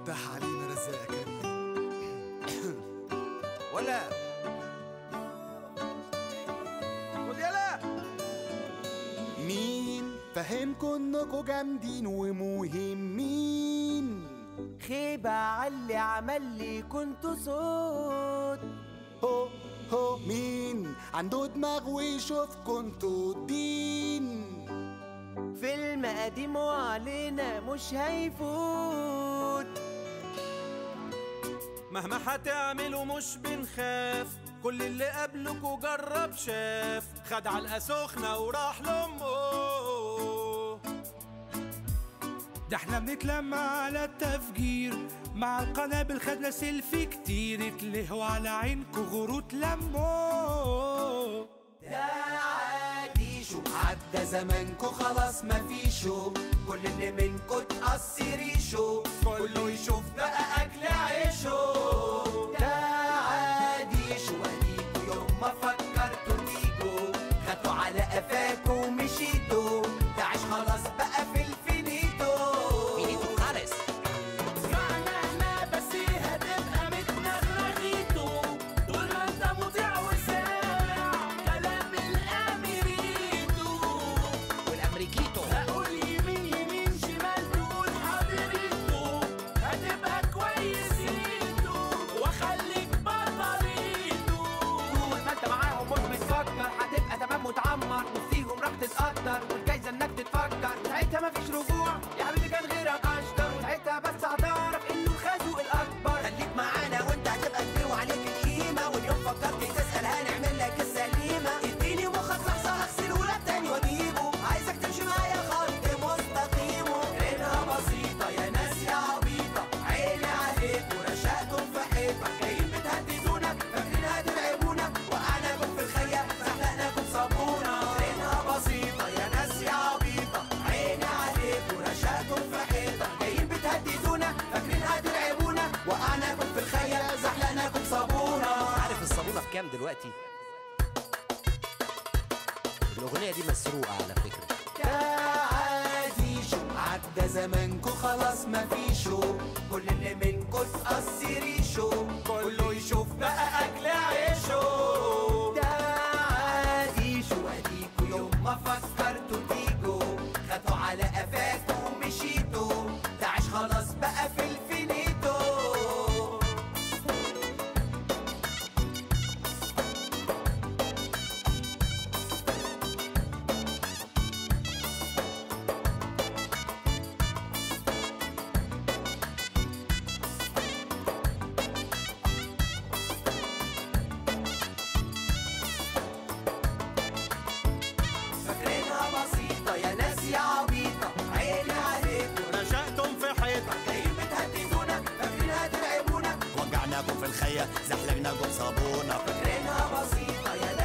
افتح علينا رزاق يا كريم ولا خد يلا مين فهمكوا انكوا جامدين ومهمين خيبة عاللي عمل لي كنت صوت هو هو مين عنده دماغ ويشوف كنتوا الدين فيلم قديم وعلينا مش هيفوت مهما هتعملوا مش بنخاف كل اللي قبلك وجرب شاف خد علقة سخنة وراح لأمه ده احنا بنتلمع على التفجير مع القنابل خدنا سيلفي كتير اتلهوا على عينكوا غروت لمو ده عادي شو عدى زمانكو خلاص مفيشو كل اللي منكو تقصي ريشو كله يشوف بقى اكل عيشو ده عادي شو اديكو يوم ما فكرتوا تيجوا خدتوا على قفاكوا ومشيتوا ده عيش خلاص بقى في الفينيتو فينيتو خالص معنى احنا بس هتبقى متنغنغيتو طول ما انت مطيع وسامع كلام الاميريتو والامريكيتو اقول يمين يمين شمال تقول حاضريتو هتبقى كويسيتو واخليك بطليتو طول ما انت معاهم مش بتفكر هتبقى تمام متعمر وفيهم راح تتقدر والجايزه انك تتفكر ساعتها مفيش رجوع يا حبيبي كان غيرك اشطر وساعتها بس هتعرف انه الخازوق الاكبر خليك معانا وانت هتبقى كبير وعليك القيمه واليوم فكرت تسال هنعمل لك السليمه اديني مخك لحظه هغسله لك تاني واجيبه عايزك تمشي معايا خط مستقيم رينها بسيطه يا ناس يا عبيطه عيني عليك ورشقتم في حيطه جايين بتهددونا فاكرين هتتعبونا وقعناكم في الخيا زحلقناكم صابونه رينها بسيطه يا ناس يا عبيطه عيني عليك ورشقتم في حيطه جايين بتهددونا فاكرين هتتعبونا وقعناكم في الخيا زحلقناكم صابونه عارف الصابونة بكام دلوقتي؟ الأغنية دي مسروقة على فكرة ده عادي شو عدى زمانكو خلاص مفيشو كل اللي منكو تقصي ريشو كله يشوف بقى اكل عيشو ده عادي شو اديكوا يوم ما فكرتوا تيجوا خدتوا على قفاكوا ومشيتوا ده عيش خلاص بقى في الفينيتو فاكرينها بسيطة يا ناس يا عبيطة عيني عليكم نشأتم في حيطة جايين بتهددونا فاكرين هترعبونا وجعناكم في الخيا زحلقناكم صابونة فاكرينها بسيطة يا